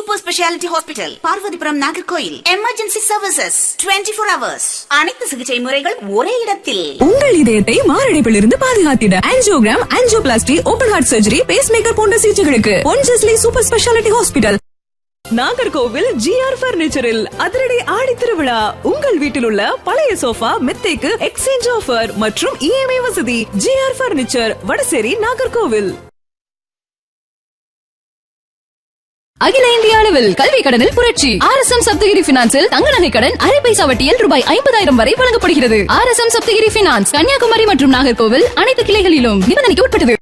super speciality hospital Parvathipuram Nagercoil emergency services 24 four hours அனைத்து சிகிச்சை முறைகள் ஒரே இடத்தில் உங்கள் இதயத்தை மாரடைப்பில் இருந்து பாதுகாத்திட angiogram angioplasty open heart surgery pacemaker போன்ற சிகிச்சைகளுக்கு ஒன்ஜஸ்லி super speciality hospital Nagercoil GR பர்னிச்சரில் அதிரடி ஆடி திருவிழா உங்கள் வீட்டில் உள்ள பழைய சோஃபா மெத்தைக்கு எக்ஸ்சேஞ்ச் ஆஃபர் மற்றும் இஎம்ஐ வசதி ஜிஆர் பர்னிச்சர் வடசேரி நாகர்கோவில் அகில இந்திய அளவில் கல்வி கடனில் புரட்சி ஆர் எஸ் எம் சப்தகிரி பினான்சில் தங்க நகை கடன் அரை பைசா வட்டியில் ரூபாய் ஐம்பதாயிரம் வரை வழங்கப்படுகிறது R S M Sapthagiri finance Kanyakumari மற்றும் நாகர்கோவில் அனைத்து கிளைகளிலும் நிபந்தனைக்கு உட்பட்டது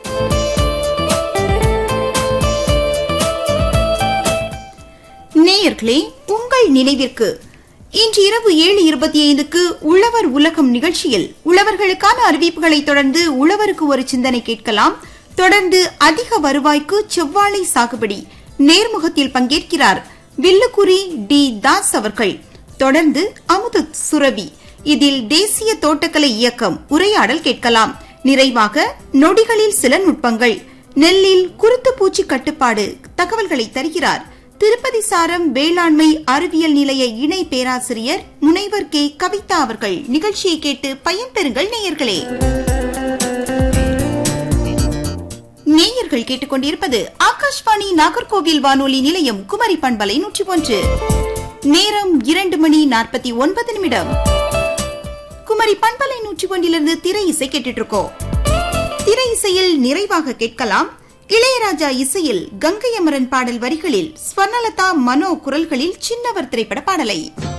நேயர்களே உங்கள் நினைவிற்கு இன்று இரவு ஏழு இருபத்தி ஐந்துக்கு உழவர் உலகம் நிகழ்ச்சியில் உழவர்களுக்கான அறிவிப்புகளை தொடர்ந்து உழவருக்கு ஒரு சிந்தனை கேட்கலாம் தொடர்ந்து அதிக வருவாய்க்கு செவ்வாழை சாகுபடி நேர்முகத்தில் பங்கேற்கிறார் வில்லுக்குரி டி தாஸ் அவர்கள் தொடர்ந்து அமுது சுரவி இதில் தேசிய தோட்டக்கலை இயக்கம் உரையாடல் கேட்கலாம் நிறைவாக நொடிகளில் சில நுட்பங்கள் நெல்லில் குருத்து பூச்சி கட்டுப்பாடு தகவல்களை தருகிறார் திருப்பதி சாரம் வேளாண்மை அறிவியல் நிலைய இணை பேராசிரியர் முனைவர் கே கவிதா அவர்கள் நிகழ்ச்சியை கேட்டு பயன்பெறுங்கள் நேயர்களே நேயர்கள் கேட்டுக்கொண்டிருப்பது ஆகாஷ்வாணி நாகர்கோவில் வானொலி நிலையம் குமரி பண்பலை நூற்றி ஒன்று நேரம் இரண்டு மணி நாற்பத்தி ஒன்பது நிமிடம் குமரி பண்பலை நூற்றி ஒன்றிலிருந்து திரை இசை கேட்டுட்டு இருக்கோம் திரை இசையில் நிறைவாக கேட்கலாம் இளையராஜா இசையில் கங்கை அமரன் பாடல் வரிகளில் ஸ்வர்ணலதா மனோ குரல்களில் சின்னவர் திரைப்பட பாடலை